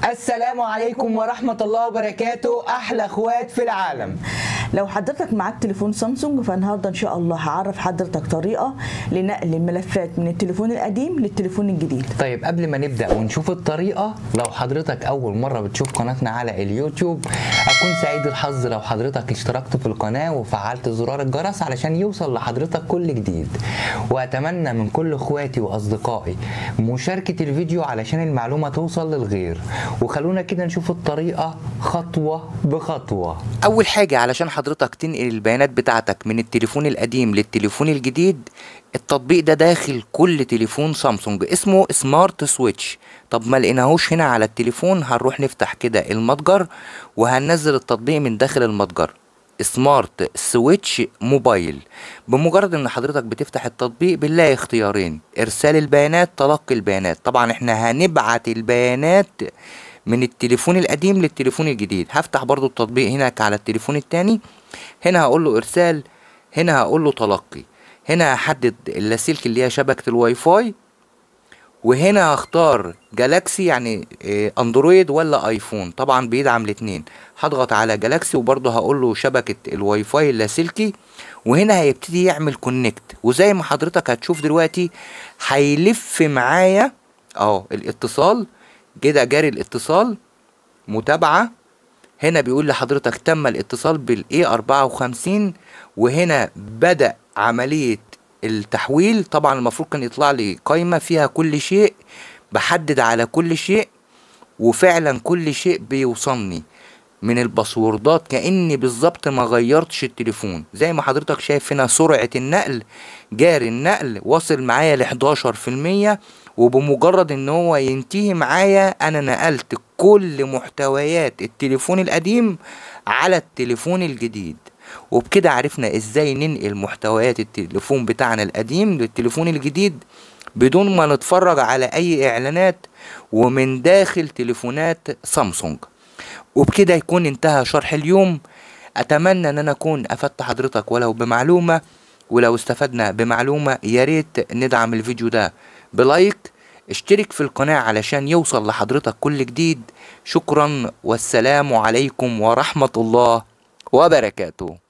السلام عليكم ورحمة الله وبركاته أحلى أخوات في العالم لو حضرتك معاك تليفون سامسونج فالنهارده ان شاء الله هعرف حضرتك طريقه لنقل الملفات من التليفون القديم للتليفون الجديد طيب قبل ما نبدأ ونشوف الطريقة لو حضرتك أول مرة بتشوف قناتنا على اليوتيوب أكون سعيد الحظ لو حضرتك اشتركت في القناة وفعلت زرار الجرس علشان يوصل لحضرتك كل جديد وأتمنى من كل إخواتي وأصدقائي مشاركة الفيديو علشان المعلومة توصل للغير وخلونا كده نشوف الطريقة خطوة بخطوة اول حاجه علشان حضرتك تنقل البيانات بتاعتك من التليفون القديم للتليفون الجديد التطبيق ده داخل كل تليفون سامسونج اسمه سمارت سويتش طب ما لقيناهوش هنا على التليفون هنروح نفتح كده المتجر وهننزل التطبيق من داخل المتجر سمارت سويتش موبايل بمجرد ان حضرتك بتفتح التطبيق بنلاقي اختيارين ارسال البيانات تلقي البيانات طبعا احنا هنبعت البيانات من التليفون القديم للتليفون الجديد هفتح برضو التطبيق هناك على التليفون التاني هنا هقول له ارسال هنا هقول له تلقي هنا هحدد اللاسلكي اللي هي شبكة الواي فاي وهنا هختار جالاكسي يعني إيه، اندرويد ولا ايفون طبعا بيدعم الاتنين هضغط على جالاكسي وبرضه هقول له شبكة الواي فاي اللاسلكي وهنا هيبتدي يعمل كونكت وزي ما حضرتك هتشوف دلوقتي هيلف معايا اهو الاتصال كده جاري الاتصال متابعة هنا بيقول لحضرتك تم الاتصال بالاي 54 وهنا بدأ عملية التحويل طبعا المفروض كان يطلع لي قائمة فيها كل شيء بحدد على كل شيء وفعلا كل شيء بيوصلني من الباسوردات كاني بالظبط ما غيرتش التليفون زي ما حضرتك شايف هنا سرعة النقل جاري النقل واصل معايا ل 11% وبمجرد ان هو ينتهي معايا انا نقلت كل محتويات التليفون القديم على التليفون الجديد وبكده عرفنا ازاي ننقل محتويات التليفون بتاعنا القديم للتليفون الجديد بدون ما نتفرج على اي اعلانات ومن داخل تليفونات سامسونج وبكده يكون انتهى شرح اليوم اتمنى ان انا اكون افدت حضرتك ولو بمعلومة ولو استفدنا بمعلومة يا ريت ندعم الفيديو ده بلايك اشترك في القناة علشان يوصل لحضرتك كل جديد شكرا والسلام عليكم ورحمة الله وبركاته